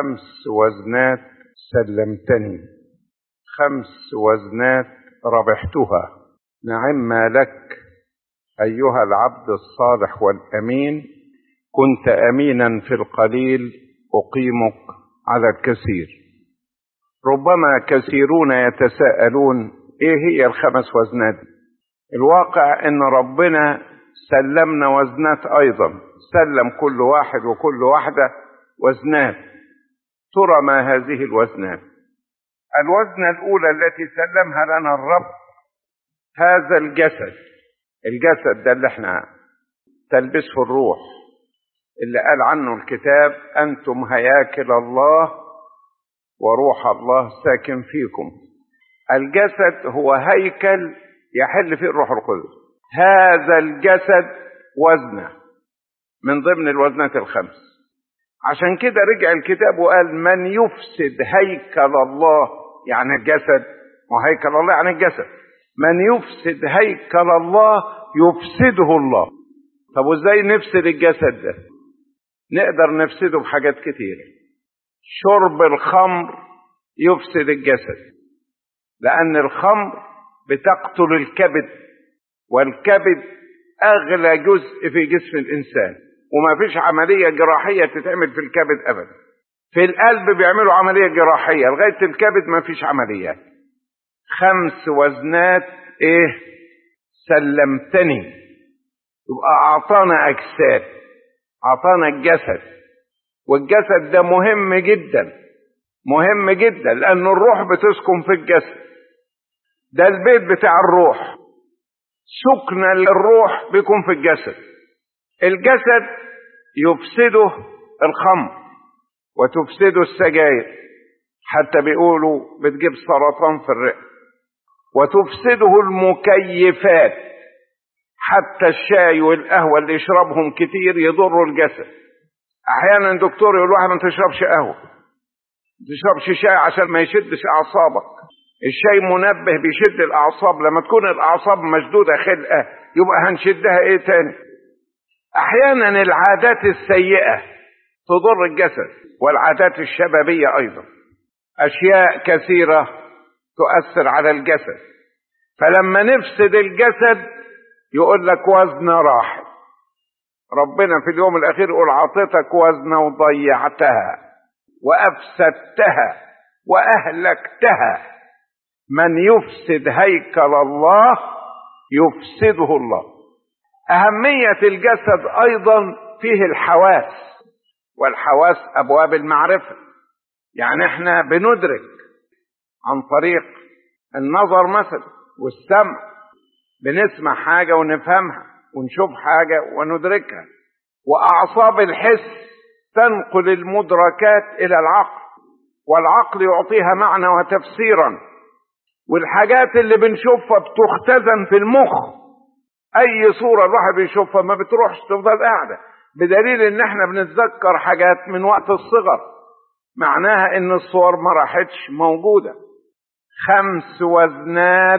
خمس وزنات سلمتني خمس وزنات ربحتها نعم لك أيها العبد الصالح والأمين كنت أمينا في القليل أقيمك على الكثير ربما كثيرون يتساءلون إيه هي الخمس وزنات الواقع إن ربنا سلمنا وزنات أيضا سلم كل واحد وكل واحدة وزنات ترى ما هذه الوزنات الوزنة الأولى التي سلمها لنا الرب هذا الجسد الجسد ده اللي احنا تلبسه الروح اللي قال عنه الكتاب أنتم هياكل الله وروح الله ساكن فيكم الجسد هو هيكل يحل فيه الروح القدس هذا الجسد وزنه من ضمن الوزنات الخمس عشان كده رجع الكتاب وقال من يفسد هيكل الله يعني الجسد وهيكل الله يعني الجسد من يفسد هيكل الله يفسده الله طب وازاي نفسد الجسد ده نقدر نفسده بحاجات كتيرة شرب الخمر يفسد الجسد لأن الخمر بتقتل الكبد والكبد أغلى جزء في جسم الإنسان وما فيش عملية جراحية تتعمل في الكبد أبدا في القلب بيعملوا عملية جراحية لغاية الكبد ما فيش عمليات خمس وزنات ايه سلمتني يبقى اعطانا اجساد اعطانا الجسد والجسد ده مهم جدا مهم جدا لان الروح بتسكن في الجسد ده البيت بتاع الروح سكن الروح بيكون في الجسد الجسد يفسده الخمر وتفسده السجاير حتى بيقولوا بتجيب سرطان في الرئه وتفسده المكيفات حتى الشاي والقهوة اللي يشربهم كتير يضروا الجسد احيانا دكتور يقول واحد ما تشربش قهوة ما تشربش شاي عشان ما يشدش اعصابك الشاي منبه بيشد الاعصاب لما تكون الاعصاب مشدودة خلقة يبقى هنشدها ايه تاني احيانا العادات السيئة تضر الجسد والعادات الشبابية ايضا اشياء كثيرة تؤثر على الجسد فلما نفسد الجسد يقول لك وزن راح ربنا في اليوم الاخير يقول عطيتك وزنه وضيعتها وافسدتها واهلكتها من يفسد هيكل الله يفسده الله اهميه الجسد ايضا فيه الحواس والحواس ابواب المعرفه يعني احنا بندرك عن طريق النظر مثلا والسمع بنسمع حاجة ونفهمها ونشوف حاجة وندركها وأعصاب الحس تنقل المدركات إلى العقل والعقل يعطيها معنى وتفسيرا والحاجات اللي بنشوفها بتختزن في المخ أي صورة الواحد بيشوفها ما بتروحش تفضل قاعدة بدليل إن إحنا بنتذكر حاجات من وقت الصغر معناها إن الصور ما راحتش موجودة خمس وزنات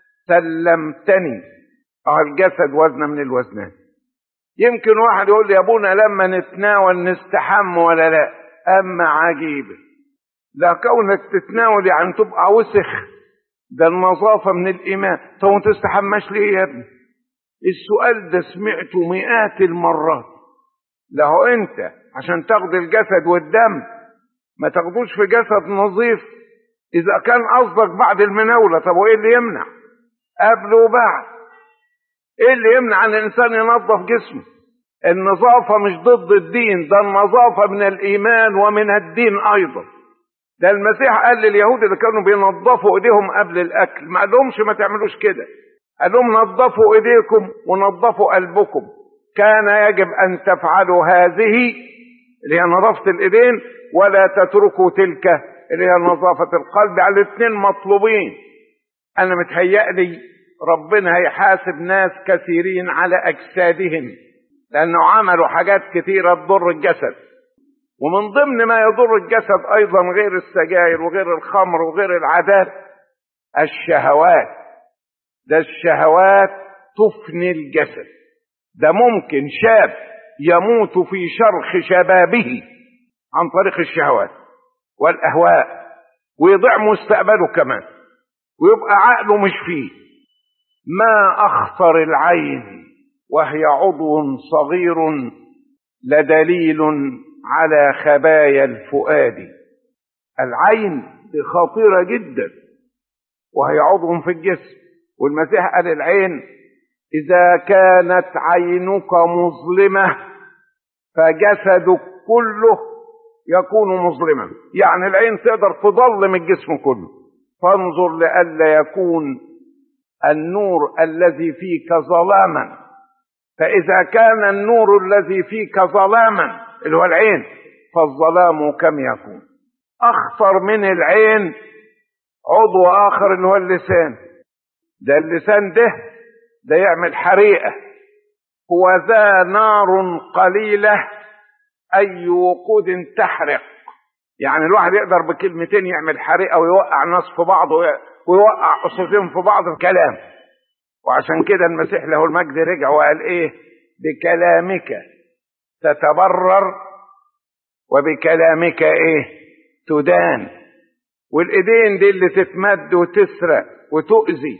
سلمتني اه الجسد وزنه من الوزنات يمكن واحد يقول لي يا ابونا لما نتناول نستحم ولا لا اما عجيبة لا كونك تتناول يعني تبقى وسخ ده النظافة من الإيمان طب ما تستحماش ليه يا ابني السؤال ده سمعته مئات المرات له انت عشان تاخد الجسد والدم ما تاخدوش في جسد نظيف اذا كان قصدك بعد المناولة طب وايه اللي يمنع قبل وبعد ايه اللي يمنع ان الانسان ينظف جسمه النظافة مش ضد الدين ده النظافة من الايمان ومن الدين ايضا ده المسيح قال لليهود اللي كانوا بينظفوا ايديهم قبل الاكل ما قالهمش ما تعملوش كده قال لهم نظفوا ايديكم ونظفوا قلبكم كان يجب ان تفعلوا هذه اللي هي نظافة الايدين ولا تتركوا تلك اللي هي نظافة القلب على الاثنين مطلوبين انا متهيألي ربنا هيحاسب ناس كثيرين على اجسادهم لانه عملوا حاجات كثيرة تضر الجسد ومن ضمن ما يضر الجسد ايضا غير السجاير وغير الخمر وغير العادات الشهوات ده الشهوات تفني الجسد ده ممكن شاب يموت في شرخ شبابه عن طريق الشهوات والاهواء ويضيع مستقبله كمان ويبقى عقله مش فيه ما اخطر العين وهي عضو صغير لدليل على خبايا الفؤاد العين دي خطيره جدا وهي عضو في الجسم والمسيح قال العين اذا كانت عينك مظلمه فجسدك كله يكون مظلما يعني العين تقدر تظلم الجسم كله فانظر لئلا يكون النور الذي فيك ظلاما فإذا كان النور الذي فيك ظلاما اللي هو العين فالظلام كم يكون أخطر من العين عضو آخر اللي هو اللسان ده اللسان ده ده يعمل حريقة هو ذا نار قليلة أي وقود تحرق يعني الواحد يقدر بكلمتين يعمل حريقة ويوقع ناس في بعض ويوقع أسرتين في بعض في كلام وعشان كده المسيح له المجد رجع وقال ايه بكلامك تتبرر وبكلامك ايه تدان والايدين دي اللي تتمد وتسرق وتؤذي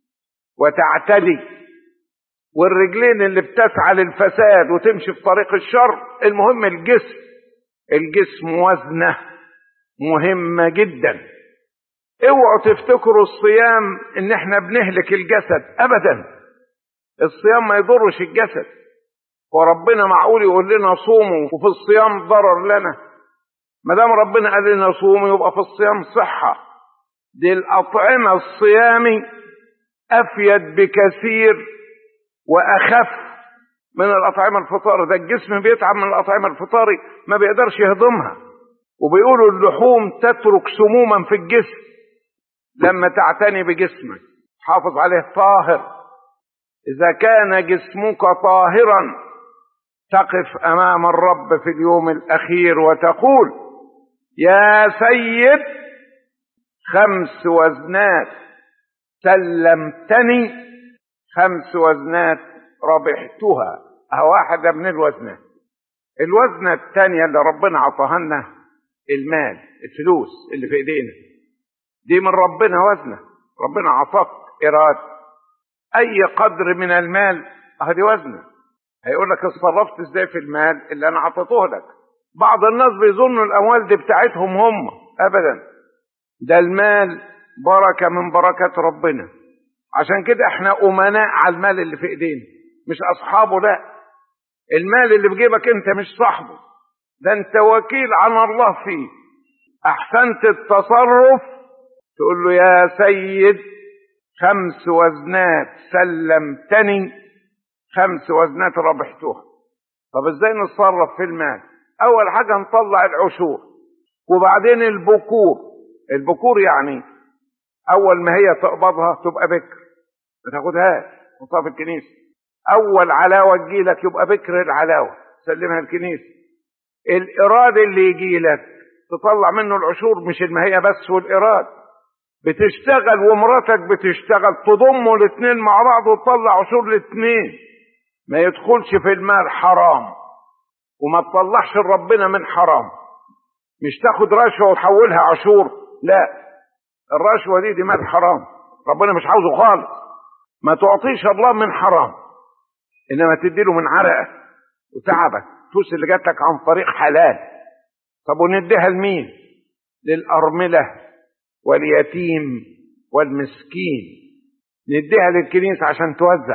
وتعتدي والرجلين اللي بتسعى للفساد وتمشي في طريق الشر المهم الجسم الجسم وزنه مهمة جدا اوعوا تفتكروا الصيام ان احنا بنهلك الجسد ابدا الصيام ما يضرش الجسد وربنا معقول يقول لنا صوموا وفي الصيام ضرر لنا ما دام ربنا قال لنا صوموا يبقى في الصيام صحة دي الأطعمة الصيامي أفيد بكثير وأخف من الأطعمة الفطار ده الجسم بيتعب من الأطعمة الفطاري ما بيقدرش يهضمها وبيقولوا اللحوم تترك سموما في الجسم لما تعتني بجسمك حافظ عليه طاهر إذا كان جسمك طاهرا تقف أمام الرب في اليوم الأخير وتقول يا سيد خمس وزنات سلمتني خمس وزنات ربحتها واحدة من الوزنات الوزنة الثانية اللي ربنا عطاها لنا المال الفلوس اللي في ايدينا دي من ربنا وزنة ربنا عطاك إرادة أي قدر من المال هذه وزنة هيقول لك اتصرفت ازاي في المال اللي أنا عطيته لك بعض الناس بيظنوا الأموال دي بتاعتهم هم أبدا ده المال بركة من بركات ربنا عشان كده احنا أمناء على المال اللي في ايدينا مش أصحابه لا المال اللي في جيبك انت مش صاحبه ده انت وكيل عن الله فيه احسنت التصرف تقول له يا سيد خمس وزنات سلمتني خمس وزنات ربحتها طب ازاي نتصرف في المال اول حاجة نطلع العشور وبعدين البكور البكور يعني اول ما هي تقبضها تبقى بكر ما تاخدهاش تحطها في الكنيسة اول علاوة تجيلك يبقى بكر العلاوة سلمها الكنيسة الإيراد اللي يجي لك تطلع منه العشور مش المهية بس والإيراد بتشتغل ومراتك بتشتغل تضموا الاثنين مع بعض وتطلع عشور الاثنين ما يدخلش في المال حرام وما تطلعش لربنا من حرام مش تاخد رشوة وتحولها عشور لا الرشوة دي دي مال حرام ربنا مش عاوزه خالص ما تعطيش الله من حرام انما تديله من عرقك وتعبك الفلوس اللي جات لك عن طريق حلال طب ونديها لمين للأرملة واليتيم والمسكين نديها للكنيسة عشان توزع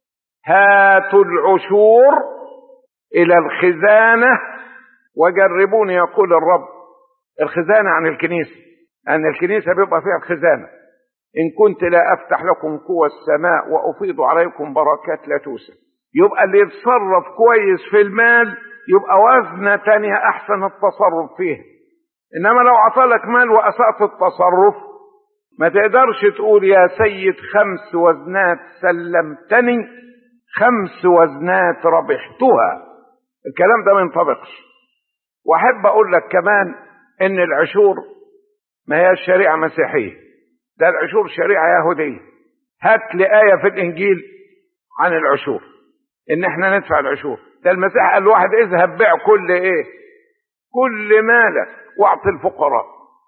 هاتوا العشور إلى الخزانة وجربوني يقول الرب الخزانة عن الكنيسة أن الكنيسة بيبقى فيها الخزانة إن كنت لا أفتح لكم قوى السماء وأفيض عليكم بركات لا توسع يبقى اللي يتصرف كويس في المال يبقى وزنة تانية أحسن التصرف فيها إنما لو عطالك مال وأسأت التصرف ما تقدرش تقول يا سيد خمس وزنات سلمتني خمس وزنات ربحتها الكلام ده ما ينطبقش واحب اقول لك كمان ان العشور ما هي شريعه مسيحيه ده العشور شريعه يهوديه هات لي ايه في الانجيل عن العشور ان احنا ندفع العشور ده المسيح قال واحد اذهب بيع كل ايه كل مالك واعطي الفقراء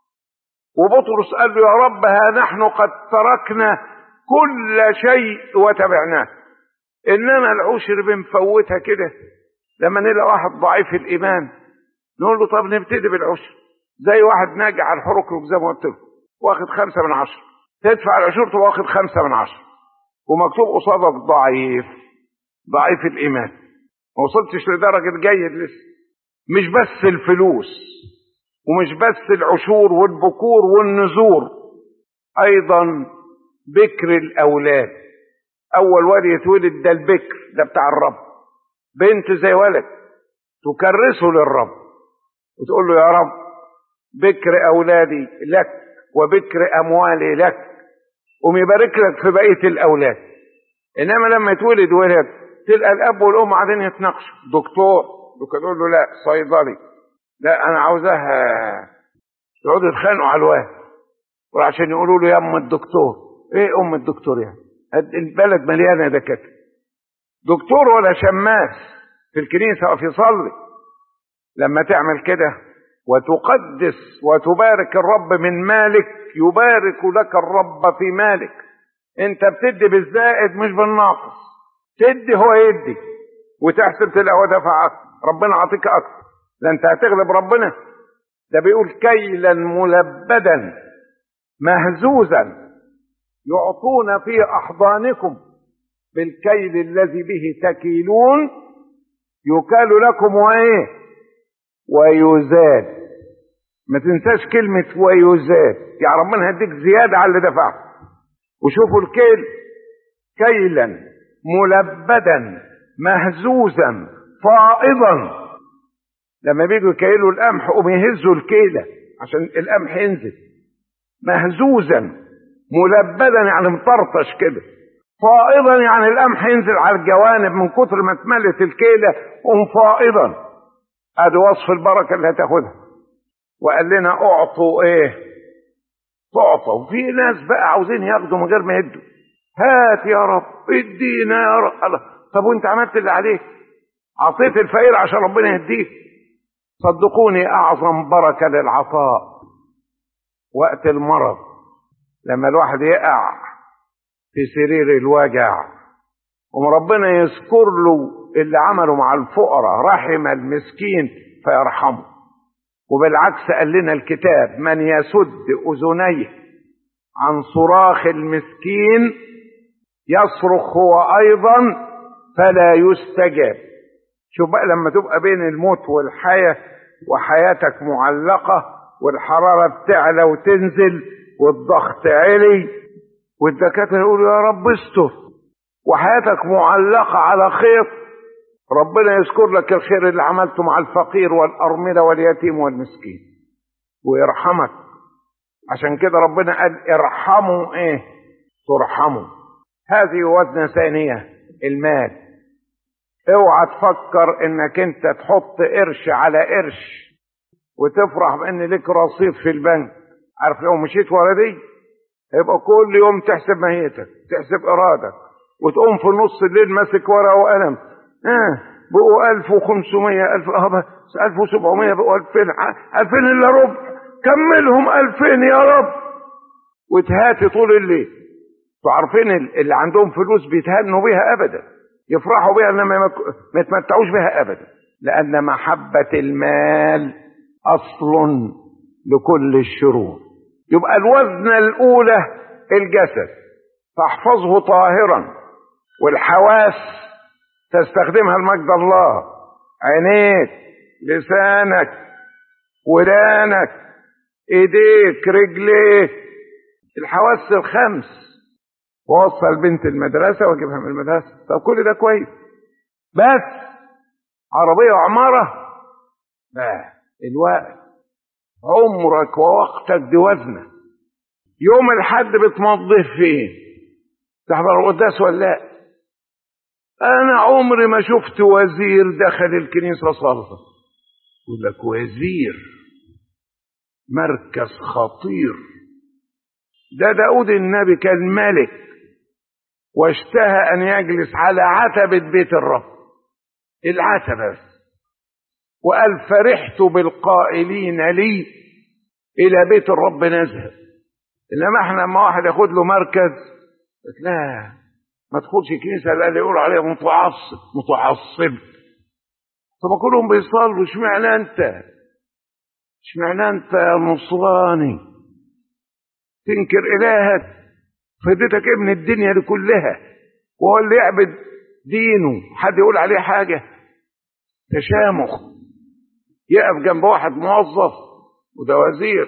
وبطرس قال له يا رب ها نحن قد تركنا كل شيء وتبعناه انما العشر بنفوتها كده لما نلاقي واحد ضعيف الايمان نقول له طب نبتدي بالعشر زي واحد ناجح على الحركرك زي ما قلت له واخد خمسة من عشرة تدفع العشور تبقى واخد خمسة من عشرة ومكتوب قصادك ضعيف ضعيف الإيمان ما وصلتش لدرجة جيد لسه مش بس الفلوس ومش بس العشور والبكور والنزور أيضا بكر الأولاد أول ولد يتولد ده البكر ده بتاع الرب بنت زي ولد تكرسه للرب وتقول له يا رب بكر أولادي لك وبكر أموالي لك قوم يبارك لك في بقية الأولاد إنما لما يتولد ولد تلقى الأب والأم قاعدين يتناقشوا دكتور تقول له لا صيدلي لا أنا عاوزاها يقعدوا يتخانقوا على الواد وعشان يقولوا له يا أم الدكتور إيه أم الدكتور يعني البلد مليانة دكاترة دكتور ولا شماس في الكنيسة وفي صلي لما تعمل كده وتقدس وتبارك الرب من مالك يبارك لك الرب في مالك انت بتدي بالزائد مش بالناقص تدي هو يدي وتحسب تلاقي هو دفع اكتر ربنا عطيك اكتر ده انت هتغلب ربنا ده بيقول كيلا ملبدا مهزوزا يعطون في احضانكم بالكيل الذي به تكيلون يكال لكم وايه ويزاد ما تنساش كلمة ويزاد يعني ربنا هيديك زيادة على اللي دفعه وشوفوا الكيل كيلا ملبدا مهزوزا فائضا لما بيجوا يكيلوا القمح قوم يهزوا الكيلة عشان القمح ينزل مهزوزا ملبدا يعني مطرطش كده فائضا يعني القمح ينزل على الجوانب من كتر ما اتملت الكيلة قوم فائضا ادي وصف البركة اللي هتاخدها وقال لنا اعطوا ايه تعطوا وفي ناس بقى عاوزين ياخدوا من غير ما يدوا هات يا رب ادينا يا رب الله طب وانت عملت اللي عليك عطيت الفقير عشان ربنا يهديك صدقوني اعظم بركه للعطاء وقت المرض لما الواحد يقع في سرير الوجع وربنا يذكر له اللي عمله مع الفقراء رحم المسكين فيرحمه وبالعكس قال لنا الكتاب من يسد اذنيه عن صراخ المسكين يصرخ هو ايضا فلا يستجاب شوف بقى لما تبقى بين الموت والحياه وحياتك معلقه والحراره بتعلى وتنزل والضغط علي والدكاتره يقولوا يا رب استر وحياتك معلقه على خيط ربنا يذكر لك الخير اللي عملته مع الفقير والأرملة واليتيم والمسكين ويرحمك عشان كده ربنا قال ارحموا ايه ترحموا هذه وزنة ثانية المال اوعى تفكر انك انت تحط قرش على قرش وتفرح بان لك رصيد في البنك عارف لو مشيت ورا دي يبقى كل يوم تحسب ماهيتك تحسب ارادك وتقوم في نص الليل ماسك ورقه وقلم اه بقوا 1500 1000 اه 1700 بقوا 2000 2000 الا ربع كملهم 2000 يا رب وتهاتي طول الليل انتوا عارفين اللي عندهم فلوس بيتهنوا بيها ابدا يفرحوا بيها انما ما يتمتعوش بها ابدا لان محبه المال اصل لكل الشرور يبقى الوزنه الاولى الجسد فاحفظه طاهرا والحواس تستخدمها لمجد الله عينيك لسانك ودانك ايديك رجليك الحواس الخمس ووصل بنت المدرسة واجيبها من المدرسة طب كل ده كويس بس عربية وعمارة لا الوقت عمرك ووقتك دي وزنة يوم الحد بتمضيه فين تحضر القداس ولا لا انا عمري ما شفت وزير دخل الكنيسه صلى يقول لك وزير مركز خطير ده داود النبي كان ملك واشتهى ان يجلس على عتبة بيت الرب العتبة بس وقال فرحت بالقائلين لي الى بيت الرب نذهب انما احنا لما واحد ياخد له مركز لا ما تدخلش كنيسه لا يقول عليها متعصب متعصب طب كلهم بيصلوا اشمعنى انت اشمعنى انت يا نصراني تنكر الهك فديتك ابن الدنيا دي كلها وهو اللي يعبد دينه حد يقول عليه حاجه تشامخ يقف جنب واحد موظف وده وزير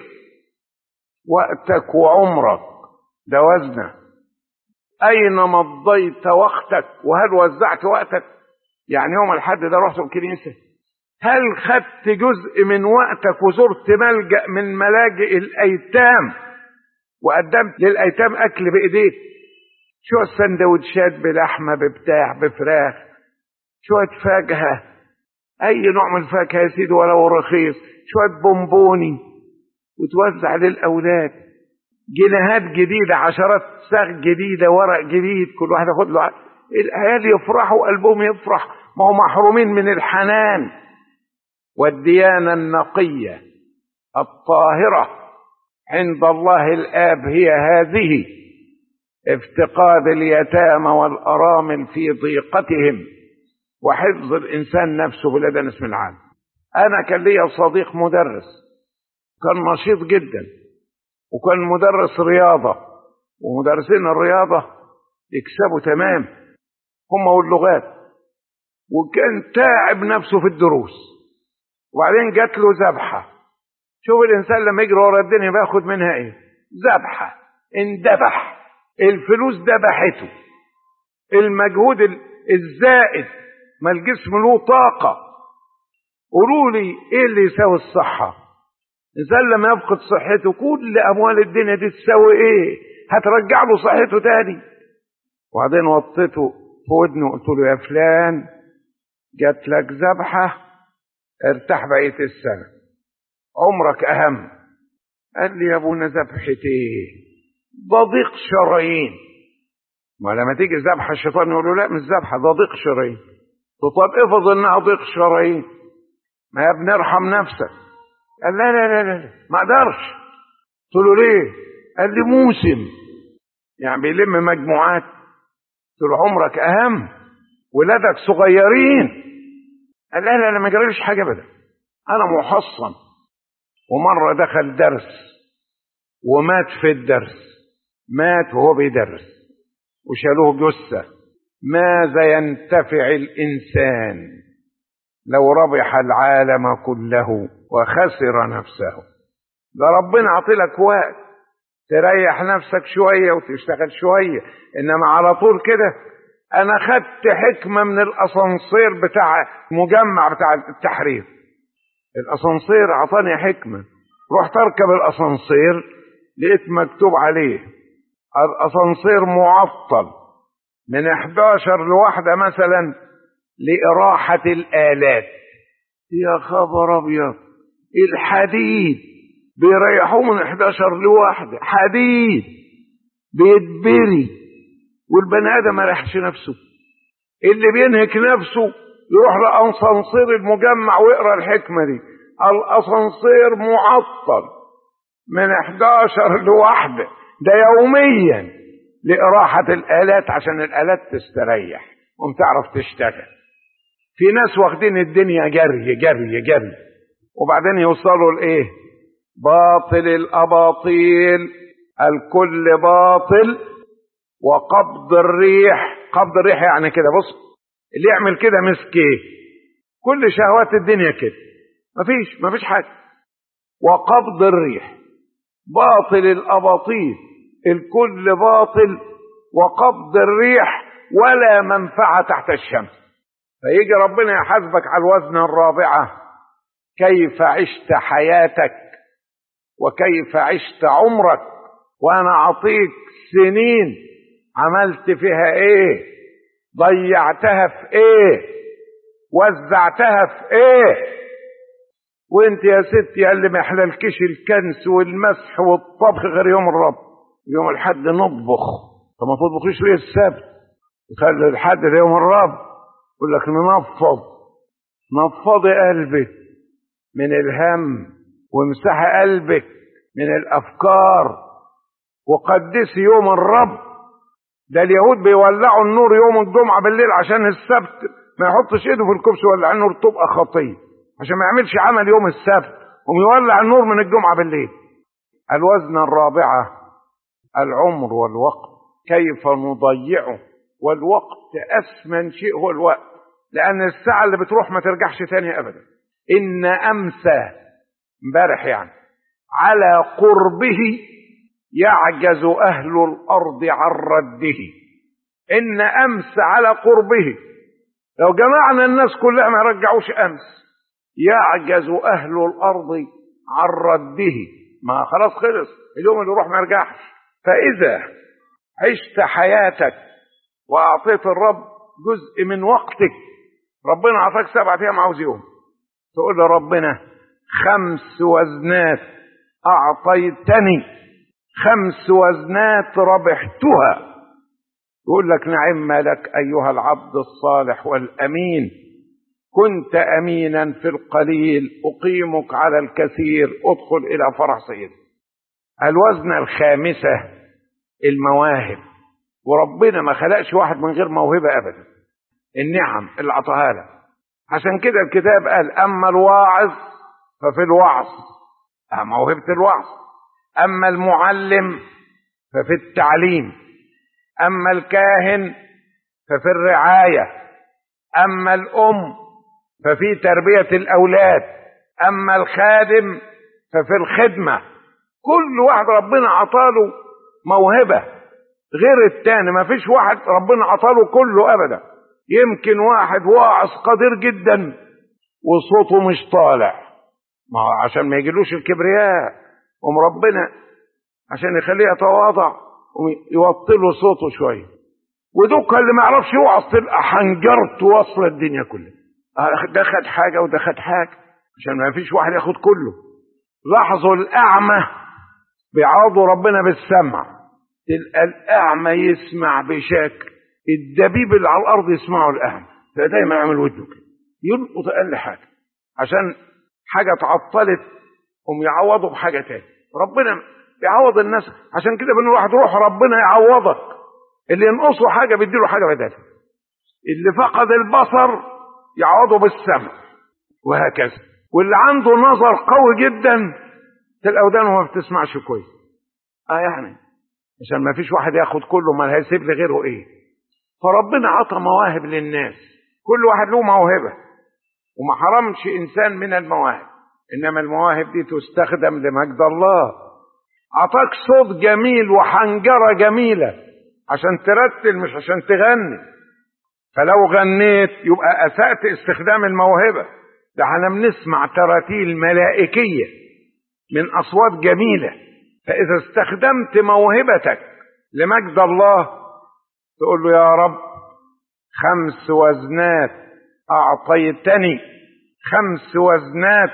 وقتك وعمرك ده وزنه أين مضيت وقتك وهل وزعت وقتك يعني يوم الحد ده رحت الكنيسة هل خدت جزء من وقتك وزرت ملجأ من ملاجئ الأيتام وقدمت للأيتام أكل بإيديك شوية سندوتشات بلحمة ببتاع بفراخ شوية فاكهة أي نوع من الفاكهة يا سيدي ولو رخيص شوية بونبوني وتوزع للأولاد جنيهات جديدة عشرات ساغ جديدة ورق جديد كل واحد ياخد له العيال يفرحوا قلبهم يفرح ما هم محرومين من الحنان والديانة النقية الطاهرة عند الله الآب هي هذه افتقاد اليتامى والأرامل في ضيقتهم وحفظ الإنسان نفسه بلا دنس من العالم أنا كان لي صديق مدرس كان نشيط جدا وكان مدرس رياضة ومدرسين الرياضة يكسبوا تمام هم واللغات وكان تعب نفسه في الدروس وبعدين جات له ذبحة شوف الإنسان لما يجري ورا الدنيا بياخد منها إيه ذبحة اندبح الفلوس ذبحته المجهود الزائد ما الجسم له طاقة قولوا لي إيه اللي يساوي الصحة الإنسان لما يفقد صحته كل أموال الدنيا دي تساوي إيه؟ هترجع له صحته تاني وبعدين وطيته في ودنه وقلت له يا فلان جات لك ذبحة ارتاح بقية السنة عمرك أهم قال لي يا ابونا ذبحة ايه؟ ده ضيق شرايين ما لما تيجي ذبحة الشيطان يقول له لا مش ذبحة ده ضيق شرايين طب افرض انها ضيق شرايين ما يا ابني ارحم نفسك قال لا لا لا لا ما اقدرش قلت له ليه قال لي موسم يعني بيلم مجموعات قلت له عمرك اهم ولادك صغيرين قال لا لا لا ما جراليش حاجه ابدا انا محصن ومره دخل درس ومات في الدرس مات وهو بيدرس وشالوه جثه ماذا ينتفع الانسان لو ربح العالم كله وخسر نفسه ده ربنا عطيلك وقت تريح نفسك شوية وتشتغل شوية إنما على طول كده أنا خدت حكمة من الأسانسير بتاع مجمع بتاع التحرير الأسانسير عطاني حكمة رحت أركب الأسانسير لقيت مكتوب عليه الأسانسير معطل من 11 لواحدة مثلا لإراحة الآلات يا خبر أبيض الحديد بيريحوه من 11 لواحدة حديد بيتبري والبني آدم ما يريحش نفسه اللي بينهك نفسه يروح لأسانسير المجمع ويقرا الحكمة دي الأسانسير معطل من 11 لواحدة ده يوميا لإراحة الآلات عشان الآلات تستريح ومتعرف تشتغل في ناس واخدين الدنيا جري جري جري وبعدين يوصلوا لايه باطل الاباطيل الكل باطل وقبض الريح قبض الريح يعني كده بص اللي يعمل كده مسك ايه كل شهوات الدنيا كده مفيش مفيش حاجه وقبض الريح باطل الاباطيل الكل باطل وقبض الريح ولا منفعه تحت الشمس فيجي ربنا يحاسبك على الوزن الرابعة كيف عشت حياتك وكيف عشت عمرك وانا اعطيك سنين عملت فيها ايه ضيعتها في ايه وزعتها في ايه وانت يا ستي يا اللي ما يحللكش الكنس والمسح والطبخ غير يوم الرب يوم الحد نطبخ طب ما تطبخيش ليه السبت خلي الحد ده يوم الرب يقول لك ننفض نفضي قلبك من الهم وامسحي قلبك من الافكار وقدسي يوم الرب ده اليهود بيولعوا النور يوم الجمعه بالليل عشان السبت ما يحطش ايده في الكبس ويولع النور تبقى خطيه عشان ما يعملش عمل يوم السبت ويولع النور من الجمعه بالليل الوزنه الرابعه العمر والوقت كيف نضيعه والوقت اثمن شيء هو الوقت لان الساعه اللي بتروح ما ترجعش تاني ابدا ان امسى امبارح يعني على قربه يعجز اهل الارض عن رده ان امس على قربه لو جمعنا الناس كلها ما يرجعوش امس يعجز اهل الارض عن رده ما خلاص خلص اليوم اللي يروح ما يرجعش فاذا عشت حياتك واعطيت الرب جزء من وقتك ربنا اعطاك سبعة ايام عاوز يوم تقول لربنا خمس وزنات اعطيتني خمس وزنات ربحتها يقول لك نعم لك ايها العبد الصالح والامين كنت امينا في القليل اقيمك على الكثير ادخل الى فرح سيدك الوزنه الخامسه المواهب وربنا ما خلقش واحد من غير موهبه ابدا النعم اللي عطاها لك عشان كده الكتاب قال اما الواعظ ففي الوعظ موهبه الوعظ اما المعلم ففي التعليم اما الكاهن ففي الرعايه اما الام ففي تربيه الاولاد اما الخادم ففي الخدمه كل واحد ربنا عطاله موهبه غير التاني ما فيش واحد ربنا عطاله كله ابدا يمكن واحد واعظ قدير جدا وصوته مش طالع ما عشان ما يجيلوش الكبرياء قوم ربنا عشان يخليه يتواضع ويوطي له صوته شويه ودوك اللي ما يعرفش يوعظ تبقى حنجرت وصل الدنيا كلها ده خد حاجه وده خد حاجه عشان ما فيش واحد ياخد كله لاحظوا الاعمى بيعوضوا ربنا بالسمع تلقى الاعمى يسمع بشكل الدبيب اللي على الارض يسمعه الاعمى فدايما يعمل ودنه كده يلقط اقل حاجه عشان حاجه اتعطلت هم يعوضوا بحاجه تاني ربنا بيعوض الناس عشان كده بنقول واحد روح ربنا يعوضك اللي ينقصه حاجه بيديله حاجه بدالها اللي فقد البصر يعوضه بالسمع وهكذا واللي عنده نظر قوي جدا تلقى ودانه ما بتسمعش كويس اه يعني عشان ما فيش واحد ياخد كله ما هيسيب لي غيره ايه فربنا عطى مواهب للناس كل واحد له موهبه وما حرمش انسان من المواهب انما المواهب دي تستخدم لمجد الله عطاك صوت جميل وحنجره جميله عشان ترتل مش عشان تغني فلو غنيت يبقى اسأت استخدام الموهبه ده احنا بنسمع تراتيل ملائكيه من اصوات جميله فاذا استخدمت موهبتك لمجد الله تقول له يا رب خمس وزنات اعطيتني خمس وزنات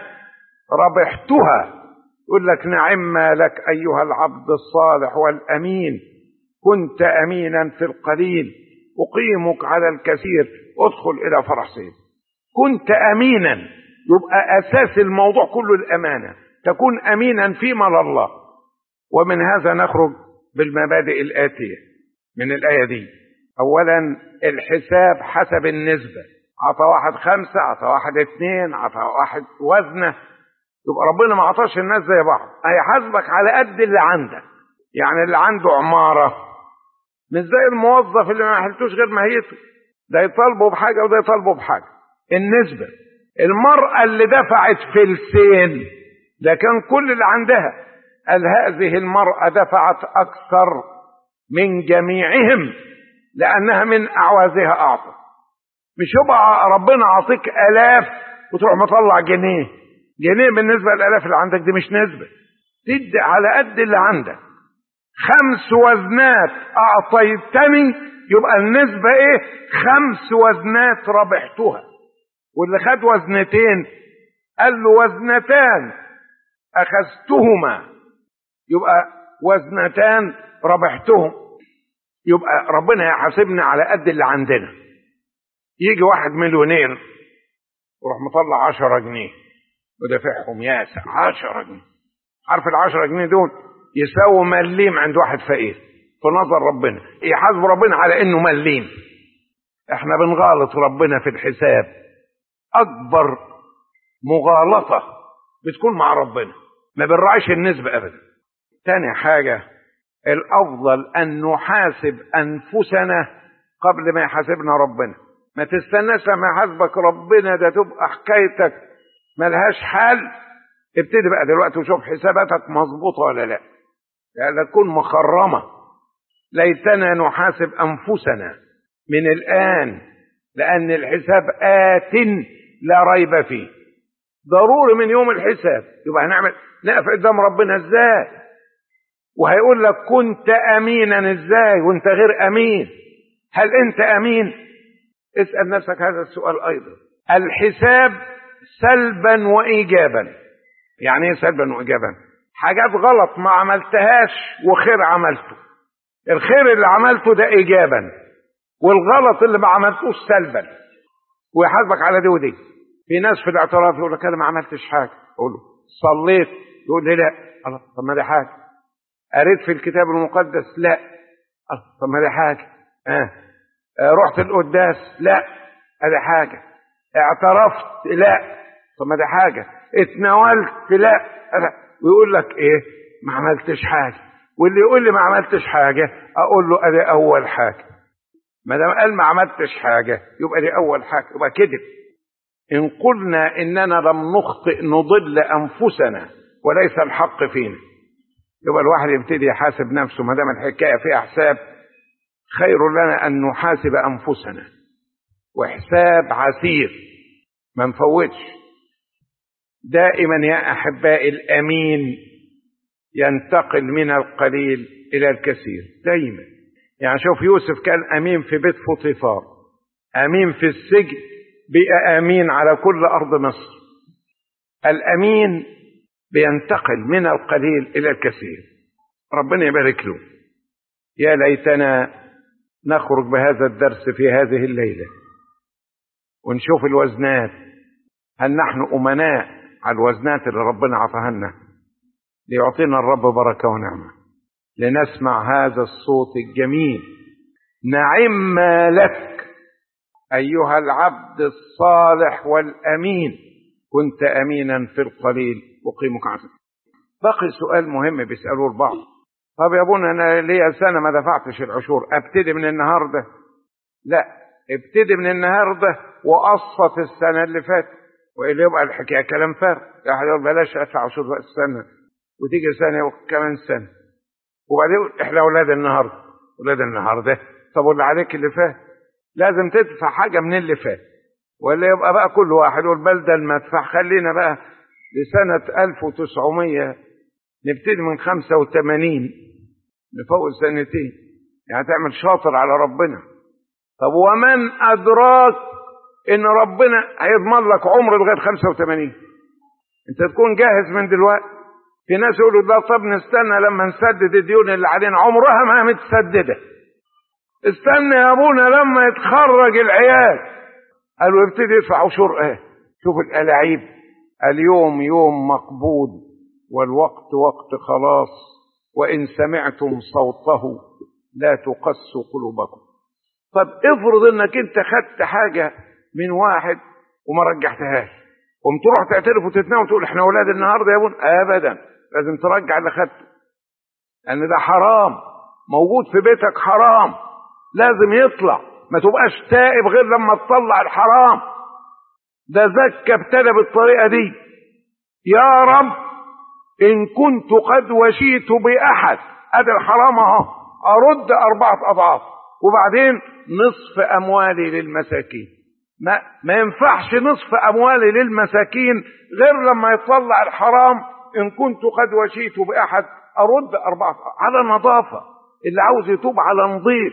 ربحتها يقول لك نعم لك ايها العبد الصالح والامين كنت امينا في القليل اقيمك على الكثير ادخل الى فرح سيد كنت امينا يبقى اساس الموضوع كله الامانه تكون امينا فيما لله ومن هذا نخرج بالمبادئ الاتيه من الايه دي اولا الحساب حسب النسبه عطى واحد خمسه عطى واحد اثنين عطى واحد وزنه يبقى ربنا ما عطاش الناس زي بعض هيحاسبك على قد اللي عندك يعني اللي عنده عماره مش زي الموظف اللي ما حلتوش غير ماهيته ده يطالبه بحاجه وده يطالبه بحاجه النسبه المراه اللي دفعت فلسين ده كان كل اللي عندها قال هذه المراه دفعت اكثر من جميعهم لانها من اعوازها اعطت مش يبقى ربنا عاطيك الاف وتروح مطلع جنيه جنيه بالنسبه للالاف اللي عندك دي مش نسبه تدي على قد اللي عندك خمس وزنات اعطيتني يبقى النسبه ايه خمس وزنات ربحتها واللي خد وزنتين قال له وزنتان اخذتهما يبقى وزنتان ربحتهم يبقى ربنا يحاسبنا على قد اللي عندنا يجي واحد مليونير ويروح مطلع عشرة جنيه ودافعهم ياسع 10 جنيه عارف ال 10 جنيه دول يساووا مليم عند واحد فقير في نظر ربنا يحاسب ربنا على انه مليم احنا بنغالط ربنا في الحساب اكبر مغالطه بتكون مع ربنا ما بنراعيش النسبه ابدا تاني حاجه الافضل ان نحاسب انفسنا قبل ما يحاسبنا ربنا ما تستناش لما يحاسبك ربنا ده تبقى حكايتك ملهاش حل ابتدي بقى دلوقتي وشوف حساباتك مظبوطه ولا لا لا تكون مخرمه ليتنا نحاسب انفسنا من الان لان الحساب ات لا ريب فيه ضروري من يوم الحساب يبقى هنعمل نقف قدام ربنا ازاي وهيقول لك كنت امينا ازاي وانت غير امين هل انت امين اسال نفسك هذا السؤال ايضا الحساب سلبا وايجابا يعني ايه سلبا وايجابا حاجات غلط ما عملتهاش وخير عملته الخير اللي عملته ده ايجابا والغلط اللي ما عملتوش سلبا ويحاسبك على دي ودي في ناس في الاعتراف يقول لك انا ما عملتش حاجه اقول له صليت يقول لي لا الله طب ما دي حاجه قريت في الكتاب المقدس لا الله طب ما دي حاجه آه. آه رحت القداس لا ادي حاجه اعترفت لا طب ما دي حاجه اتناولت لا أنا. ويقول لك ايه ما عملتش حاجه واللي يقول لي ما عملتش حاجه اقول له ادي اول حاجه ما دام قال ما عملتش حاجه يبقى دي اول حاجه يبقى كذب ان قلنا اننا لم نخطئ نضل انفسنا وليس الحق فينا يبقى الواحد يبتدي يحاسب نفسه ما دام الحكايه فيها حساب خير لنا ان نحاسب انفسنا وحساب عسير ما نفوتش دائما يا احبائي الامين ينتقل من القليل الى الكثير دائما يعني شوف يوسف كان امين في بيت فوطيفار امين في السجن بقى امين على كل ارض مصر الامين بينتقل من القليل الى الكثير ربنا يبارك له يا ليتنا نخرج بهذا الدرس في هذه الليله ونشوف الوزنات هل نحن امناء على الوزنات اللي ربنا عطاها لنا ليعطينا الرب بركه ونعمه لنسمع هذا الصوت الجميل نعم لك ايها العبد الصالح والامين كنت امينا في القليل اقيمك عزم بقي سؤال مهم بيسالوه البعض طب يا ابونا انا ليا سنه ما دفعتش العشور ابتدي من النهارده لا ابتدي من النهارده وقسط السنه اللي فاتت والا يبقى الحكايه كلام فارغ يعني يقول بلاش ادفع عشور بقى السنه وتيجي سنه وكمان سنه وبعدين احنا اولاد النهارده اولاد النهارده طب واللي عليك اللي فات لازم تدفع حاجه من اللي فات ولا يبقى بقى كل واحد يقول بدل ما ادفع خلينا بقى لسنه 1900 نبتدي من 85 نفوت سنتين يعني تعمل شاطر على ربنا طب ومن ادراك ان ربنا هيضمن لك عمر لغايه 85 انت تكون جاهز من دلوقتي في ناس يقولوا ده طب نستنى لما نسدد الديون اللي علينا عمرها ما متسدده استنى يا ابونا لما يتخرج العيال قالوا يبتدي يدفع عشور ايه شوف الالاعيب اليوم يوم مقبوض والوقت وقت خلاص وان سمعتم صوته لا تقسوا قلوبكم طب افرض انك انت خدت حاجه من واحد وما رجعتهاش قمت تروح تعترف وتتناول وتقول احنا اولاد النهارده يا ابونا ابدا لازم ترجع اللي خدته لان ده حرام موجود في بيتك حرام لازم يطلع ما تبقاش تائب غير لما تطلع الحرام ده زكى ابتدى بالطريقه دي يا رب ان كنت قد وشيت باحد ادي الحرام اهو ارد اربعه اضعاف وبعدين نصف اموالي للمساكين ما, ما ينفعش نصف اموالي للمساكين غير لما يطلع الحرام ان كنت قد وشيت باحد ارد اربعه على نظافه اللي عاوز يتوب على نظيف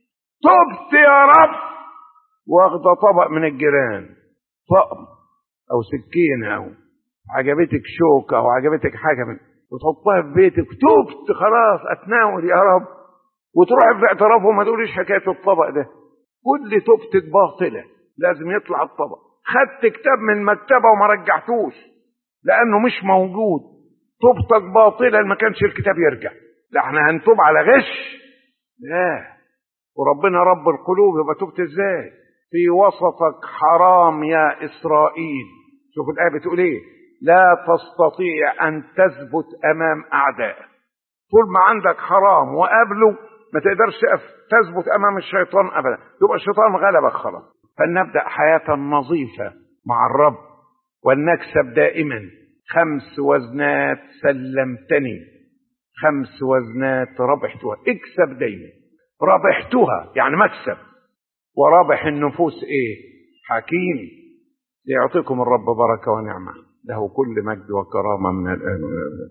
تبت يا رب واخده طبق من الجيران طقم او سكينه او عجبتك شوكه او عجبتك حاجه من وتحطها في بيتك تبت خلاص اتناول يا رب وتروح في اعترافه وما تقوليش حكايه الطبق ده كل توبتك باطله لازم يطلع الطبق خدت كتاب من المكتبه وما رجعتوش لانه مش موجود توبتك باطله ما كانش الكتاب يرجع لا احنا هنتوب على غش لا وربنا رب القلوب يبقى تبت ازاي في وسطك حرام يا اسرائيل شوف الايه بتقول ايه لا تستطيع ان تثبت امام اعدائك طول ما عندك حرام وقابله ما تقدرش تثبت امام الشيطان ابدا يبقى الشيطان غلبك خلاص فلنبدا حياه نظيفه مع الرب ولنكسب دائما خمس وزنات سلمتني خمس وزنات ربحتها اكسب دايما ربحتها يعني مكسب ورابح النفوس ايه حكيم ليعطيكم الرب بركه ونعمه له كل مجد وكرامه من الان والابد